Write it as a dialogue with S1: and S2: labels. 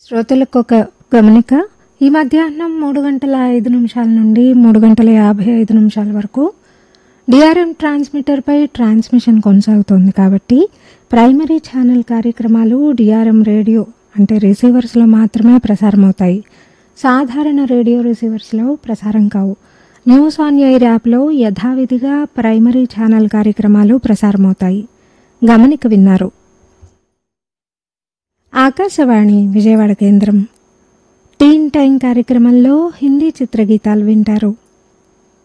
S1: శ్రోతలకు ఒక గమనిక ఈ మధ్యాహ్నం మూడు గంటల ఐదు నిమిషాల నుండి మూడు గంటల యాభై ఐదు నిమిషాల వరకు డిఆర్ఎం ట్రాన్స్మిటర్పై ట్రాన్స్మిషన్ కొనసాగుతోంది కాబట్టి ప్రైమరీ ఛానల్ కార్యక్రమాలు డిఆర్ఎం రేడియో అంటే రిసీవర్స్లో మాత్రమే ప్రసారం అవుతాయి సాధారణ రేడియో రిసీవర్స్లో ప్రసారం కావు న్యూస్ ఆన్ ఎయిర్ యాప్లో యథావిధిగా ప్రైమరీ ఛానల్ కార్యక్రమాలు ప్రసారమవుతాయి గమనిక విన్నారు ఆకాశవాణి విజయవాడ కేంద్రం టీన్ టైం కార్యక్రమంలో హిందీ చిత్రగీతాలు వింటారు